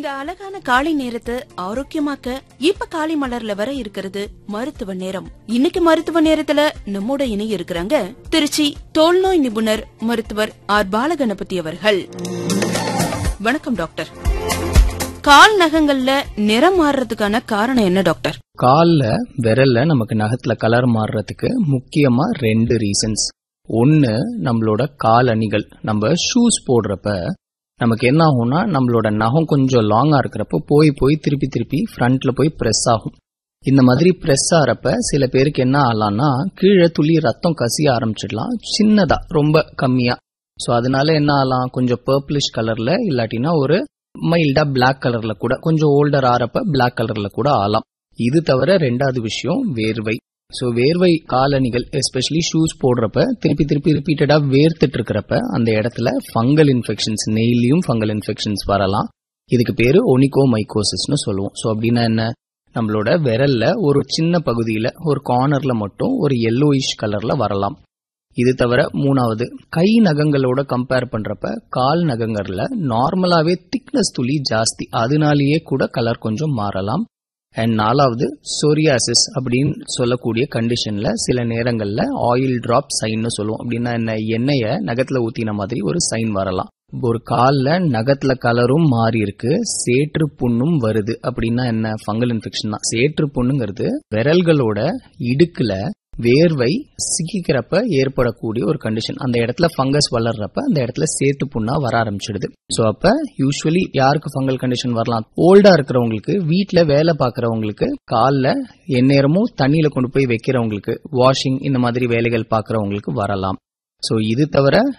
இந்த அழகான காலை நேரத்தை ஆரோக்கியமாக்க இப்ப காலை மலர்ல வர இருக்கிறது மருத்துவ நேரம் இன்னைக்கு மருத்துவ நேரத்துல நம்மோட இணைய இருக்கிறாங்க திருச்சி தோல்நோய் நிபுணர் மருத்துவர் ஆர் பாலகணபதி அவர்கள் வணக்கம் டாக்டர் கால் நகங்கள்ல நிறம் மாறுறதுக்கான காரணம் என்ன டாக்டர் கால்ல விரல்ல நமக்கு நகத்துல கலர் மாறுறதுக்கு முக்கியமா ரெண்டு ரீசன்ஸ் ஒன்னு நம்மளோட கால் அணிகள் நம்ம ஷூஸ் போடுறப்ப நமக்கு என்ன ஆகும்னா நம்மளோட நகம் கொஞ்சம் லாங்கா இருக்கிறப்போ போய் போய் திருப்பி திருப்பி ஃப்ரண்ட்ல போய் பிரஸ் ஆகும் இந்த மாதிரி பிரஸ் ஆறப்ப சில பேருக்கு என்ன ஆகலாம்னா கீழே துளி ரத்தம் கசிய ஆரம்பிச்சிடலாம் சின்னதா ரொம்ப கம்மியா ஸோ அதனால என்ன ஆகலாம் கொஞ்சம் பர்பிளிஷ் கலர்ல இல்லாட்டினா ஒரு மைல்டா பிளாக் கலர்ல கூட கொஞ்சம் ஓல்டர் ஆறப்ப பிளாக் கலர்ல கூட ஆகலாம் இது தவிர ரெண்டாவது விஷயம் வேர்வை ஸோ வேர்வை காலணிகள் எஸ்பெஷலி ஷூஸ் போடுறப்ப திருப்பி திருப்பி ரிப்பீட்டடா வேர்த்துட்டு இருக்கிறப்ப அந்த இடத்துல ஃபங்கல் இன்ஃபெக்ஷன்ஸ் நெய்லியும் ஃபங்கல் இன்ஃபெக்ஷன்ஸ் வரலாம் இதுக்கு பேரு ஒனிகோ மைக்கோசிஸ்னு சொல்லுவோம் ஸோ அப்படின்னா என்ன நம்மளோட விரல்ல ஒரு சின்ன பகுதியில ஒரு கார்னர்ல மட்டும் ஒரு yellowish கலர்ல வரலாம் இது தவிர மூணாவது கை நகங்களோட கம்பேர் பண்றப்ப கால் நகங்கள்ல நார்மலாவே திக்னஸ் துளி ஜாஸ்தி அதனாலேயே கூட கலர் கொஞ்சம் மாறலாம் அண்ட் நாலாவது சொரியாசிஸ் அப்படின்னு சொல்லக்கூடிய கண்டிஷன்ல சில நேரங்கள்ல ஆயில் டிராப் சைன்னு சொல்லுவோம் அப்படின்னா என்ன எண்ணெயை நகத்துல ஊத்தின மாதிரி ஒரு சைன் வரலாம் ஒரு கால்ல நகத்துல கலரும் மாறி இருக்கு சேற்று புண்ணும் வருது அப்படின்னா என்ன ஃபங்கல் இன்ஃபெக்ஷன் தான் சேற்று புண்ணுங்கிறது விரல்களோட இடுக்குல வேர்வை சிக்கிக்கிறப்ப ஏற்படக்கூடிய ஒரு கண்டிஷன் அந்த இடத்துல ஃபங்கஸ் வளர்றப்ப அந்த இடத்துல சேத்து புண்ணா வர ஆரம்பிச்சிடுது சோ அப்ப யூஸ்வலி யாருக்கு ஃபங்கல் கண்டிஷன் வரலாம் ஓல்டா இருக்கிறவங்களுக்கு வீட்ல வேலை பார்க்கறவங்களுக்கு கால்ல எந்நேரமும் தண்ணியில கொண்டு போய் வைக்கிறவங்களுக்கு வாஷிங் இந்த மாதிரி வேலைகள் பார்க்கறவங்களுக்கு வரலாம் சோ இது தவிர